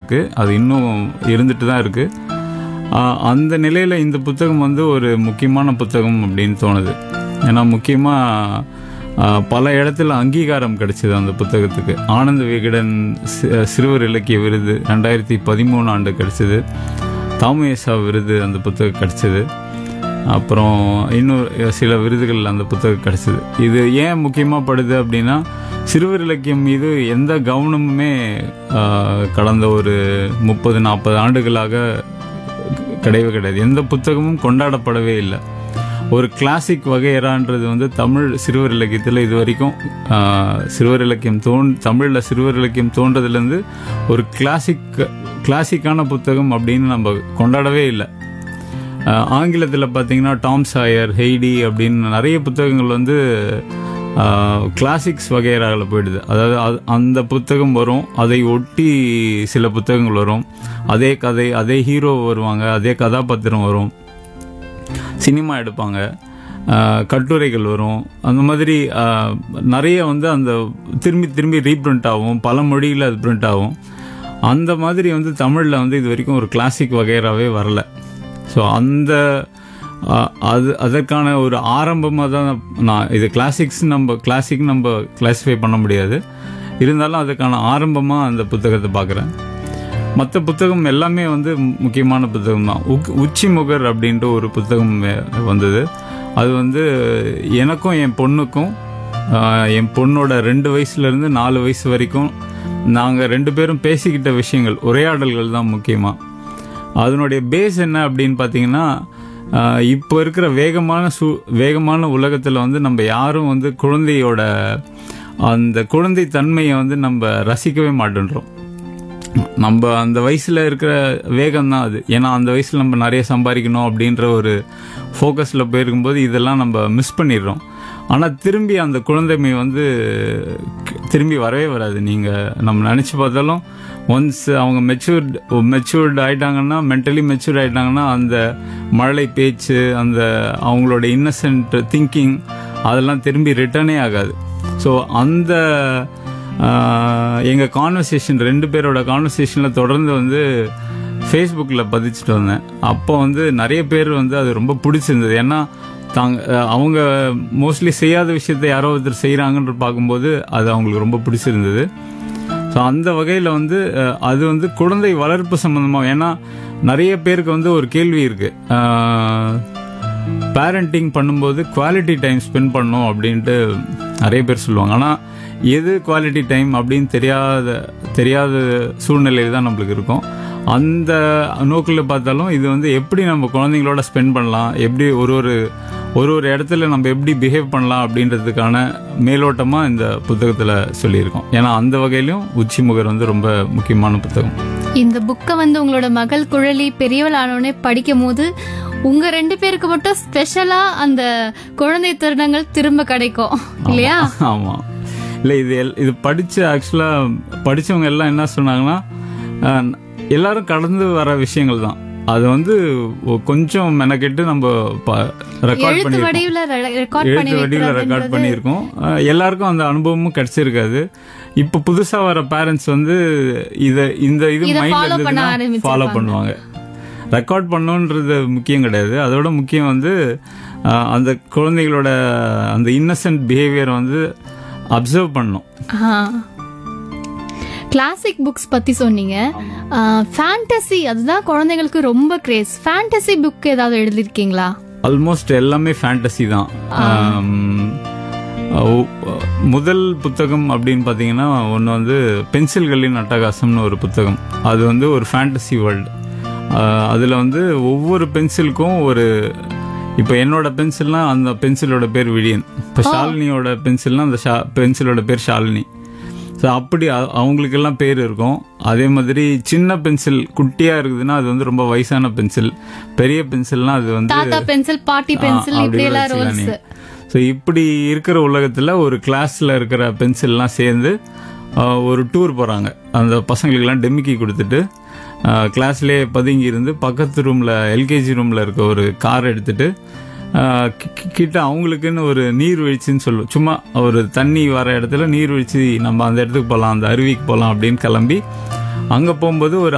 இருக்குது அது இன்னும் இருந்துட்டு தான் இருக்குது அந்த நிலையில் இந்த புத்தகம் வந்து ஒரு முக்கியமான புத்தகம் அப்படின்னு தோணுது ஏன்னா முக்கியமாக பல இடத்துல அங்கீகாரம் கிடைச்சிது அந்த புத்தகத்துக்கு ஆனந்த விகடன் சி- சிறுவர் இலக்கிய விருது ரெண்டாயிரத்தி பதிமூணு ஆண்டு கிடைச்சிது தாமேசா விருது அந்த புத்தகம் கிடைச்சிது அப்புறம் இன்னும் சில விருதுகள் அந்த புத்தகம் கிடைச்சிது இது ஏன் முக்கியமாக படுது அப்படின்னா சிறுவர் இலக்கியம் மீது எந்த கவனமுமே ஆஹ், கடந்த ஒரு முப்பது நாற்பது ஆண்டுகளாக கிடையவே கிடையாது எந்த புத்தகமும் கொண்டாடப்படவே இல்லை ஒரு கிளாசிக் வகையறான்றது வந்து தமிழ் சிறுவர் இலக்கியத்தில் இது வரைக்கும் ஆஹ், சிறுவர் இலக்கியம் தோன் தமிழில் சிறுவர் இலக்கியம் தோன்றதுலேருந்து ஒரு கிளாசிக் கிளாசிக்கான புத்தகம் அப்படின்னு நம்ம கொண்டாடவே இல்லை ஆங்கிலத்தில் பார்த்தீங்கன்னா டாம் சாயர் ஹெய்டி அப்படின்னு நிறைய புத்தகங்கள் வந்து கிளாசிக்ஸ் வகையறாவில் போயிடுது அதாவது அது- அந்த புத்தகம் வரும் அதை ஒட்டி சில புத்தகங்கள் வரும் அதே கதை அதே ஹீரோ வருவாங்க அதே கதாபாத்திரம் வரும் சினிமா எடுப்பாங்க ஆஹ் கட்டுரைகள் வரும் அந்த மாதிரி ஆஹ், நிறைய வந்து அந்த திரும்பி திரும்பி ரீப்ரிண்ட் ஆகும் பல மொழியில் அது பிரிண்ட் ஆகும் அந்த மாதிரி வந்து தமிழில் வந்து இது வரைக்கும் ஒரு கிளாசிக் வகையறாவே வரல ஸோ அந்த ஆஹ், அது அதற்கான ஒரு ஆரம்பமாக தான் நான் இது கிளாசிக்ஸ் நம்ம கிளாசிக் நம்ம கிளாஸிஃபை பண்ண முடியாது இருந்தாலும் அதுக்கான ஆரம்பமாக அந்த புத்தகத்தை பார்க்குறேன் மற்ற புத்தகம் எல்லாமே வந்து முக்கியமான புத்தகம் தான் உக் உச்சி முகர் அப்படின்ட்டு ஒரு புத்தகம் வே- வந்தது அது வந்து எனக்கும் என் பொண்ணுக்கும் ஆஹ், என் பொண்ணோட ரெண்டு வயசுலேருந்து நாலு வயசு வரைக்கும் நாங்கள் ரெண்டு பேரும் பேசிக்கிட்ட விஷயங்கள் உரையாடல்கள் தான் முக்கியமாக அதனுடைய பேஸ் என்ன அப்படின்னு பார்த்தீங்கன்னா ஆஹ், இப்போ இருக்கிற வேகமான சூ வேகமான உலகத்தில் வந்து நம்ம யாரும் வந்து குழந்தையோட அந்த குழந்தை தன்மையை வந்து நம்ம ரசிக்கவே மாட்டேன்றோம் நம்ம அந்த வயசுல இருக்கிற வேகம் தான் அது ஏன்னா அந்த வயசுல நம்ம நிறைய சம்பாதிக்கணும் அப்படின்ற ஒரு ஃபோக்கஸில் போயிருக்கும்போது இதெல்லாம் நம்ம மிஸ் பண்ணிடுறோம் ஆனால் திரும்பி அந்த குழந்தைமை வந்து க- திரும்பி வரவே வராது நீங்கள் நம்ம நினச்சி பார்த்தாலும் ஒன்ஸ் அவங்க மெச்சூர்ட் மெச்சூர்ட் ஆயிட்டாங்கன்னா மென்டலி மெச்சூர்ட் ஆயிட்டாங்கன்னா அந்த மழலை பேச்சு அந்த அவங்களோட இன்னசென்ட் திங்கிங் அதெல்லாம் திரும்பி ரிட்டர்னே ஆகாது ஸோ அந்த ஆஹ் எங்க கான்வர்சேஷன் ரெண்டு பேரோட கான்வர்சேஷன்ல தொடர்ந்து வந்து ஃபேஸ்புக்கில் பதிச்சுட்டு வந்தேன் அப்போ வந்து நிறைய பேர் வந்து அது ரொம்ப பிடிச்சிருந்தது ஏன்னா தாங்க அஹ் அவங்க மோஸ்ட்லி செய்யாத விஷயத்தை யாரோ ஒருத்தர் செய்கிறாங்கன்ற பார்க்கும்போது அது அவங்களுக்கு ரொம்ப பிடிச்சிருந்தது ஸோ அந்த வகையில் வந்து அஹ், அது வந்து குழந்தை வளர்ப்பு சம்மந்தமாக ஏன்னா நிறைய பேருக்கு வந்து ஒரு கேள்வி இருக்கு பேரண்டிங் பண்ணும்போது குவாலிட்டி டைம் ஸ்பெண்ட் பண்ணணும் அப்படின்ட்டு நிறைய பேர் சொல்லுவாங்க ஆனால் எது குவாலிட்டி டைம் அப்படின்னு தெரியாத தெரியாத சூழ்நிலையில் தான் நம்மளுக்கு இருக்கும் அந்த நோக்கில் பார்த்தாலும் இது வந்து எப்படி நம்ம குழந்தைங்களோட ஸ்பெண்ட் பண்ணலாம் எப்படி ஒரு ஒரு ஒரு ஒரு இடத்துல நம்ம எப்படி பிஹேவ் பண்ணலாம் அப்படின்றதுக்கான மேலோட்டமாக இந்த புத்தகத்தில் சொல்லியிருக்கோம் ஏன்னா அந்த வகையிலும் உச்சி முகர் வந்து ரொம்ப முக்கியமான புத்தகம் இந்த புக்கை வந்து உங்களோட மகள் குழலி பெரியவள் ஆனோடனே படிக்கும் போது உங்க ரெண்டு பேருக்கு மட்டும் ஸ்பெஷலா அந்த குழந்தை தருணங்கள் திரும்ப கிடைக்கும் இல்லையா ஆமா இல்ல இது எல்- இது படிச்ச ஆக்சுவலா படிச்சவங்க எல்லாம் என்ன சொன்னாங்கன்னா அஹ், எல்லாரும் கடந்து வர விஷயங்கள் தான் அது வந்து ஒ- கொஞ்சம் மெனக்கெட்டு நம்ம ரெக்கார்ட் எழுத்து பண்ணி வடிவுல ரெக்கார்ட் பண்ணி எழுத்து வடிவில் ரெக்கார்ட் வைக்கிறதுன்றது பண்ணியிருக்கோம் அஹ், எல்லாருக்கும் அந்த அனுபவமும் கிடைச்சிருக்காது இப்போ புதுசா வர பேரண்ட்ஸ் வந்து இத இந்த இது இத follow பண்ண மைண்ட் ஃபாலோ ஆரம்பிச்சிருப்பாங்க. பண்ணுவாங்க ரெக்கார்ட் பண்ணணுன்றது முக்கியம் கிடையாது அதோட முக்கியம் வந்து அஹ், அந்த குழந்தைகளோட அந்த இன்னசென்ட் பிஹேவியர் வந்து அப்சர்வ் பண்ணணும் கிளாசிக் புக்ஸ் பத்தி சொன்னீங்க ஃபேண்டசி அதுதான் குழந்தைங்களுக்கு ரொம்ப கிரேஸ் ஃபேண்டசி புக் ஏதாவது எழுதிருக்கீங்களா ஆல்மோஸ்ட் எல்லாமே ஃபேண்டசி தான் ஆம், அஹ், முதல் புத்தகம் அப்படின்னு பார்த்தீங்கன்னா ஒன்று வந்து பென்சில்களின் அட்டகாசம்னு ஒரு புத்தகம் அது வந்து ஒரு ஃபேண்டசி வேர்ல்டு அதில் வந்து ஒவ்வொரு பென்சிலுக்கும் ஒரு இப்போ என்னோட பென்சில்னா அந்த பென்சிலோட பேர் விழியன் இப்போ ஷாலினியோட பென்சில்னா அந்த ஷா பென்சிலோட பேர் ஷாலினி ஸோ அப்படி அ- அவங்களுக்கெல்லாம் பேர் இருக்கும் அதே மாதிரி சின்ன பென்சில் குட்டியா இருக்குதுன்னா அது வந்து ரொம்ப வயசான பென்சில் பெரிய பென்சில்னா அது வந்து தாத்தா பென்சில் பாட்டி பென்சில் ஆ, இப்படி அப்படி எல்லாம் கூட ரோல்ஸ் வச்சுக்கலாம் ஸோ இப்படி இருக்கிற உலகத்தில் ஒரு கிளாஸில் இருக்கிற பென்சில்லாம் சேர்ந்து ஆ, ஒரு டூர் போகிறாங்க அந்த பசங்களுக்கெல்லாம் டெமிக்கி கொடுத்துட்டு கிளாஸ்லேயே பதுங்கி இருந்து பக்கத்து ரூமில் எல்கேஜி ரூமில் இருக்க ஒரு கார் எடுத்துட்டு ஆ, கி- கி- கிட்ட அவங்களுக்குன்னு ஒரு நீர்வீழ்ச்சின்னு சொல்லுவோம் சும்மா ஒரு தண்ணி வர இடத்துல நீர்வீழ்ச்சி நம்ம அந்த இடத்துக்கு போகலாம் அந்த அருவிக்கு போகலாம் அப்படின்னு கிளம்பி அங்கே போகும்போது ஒரு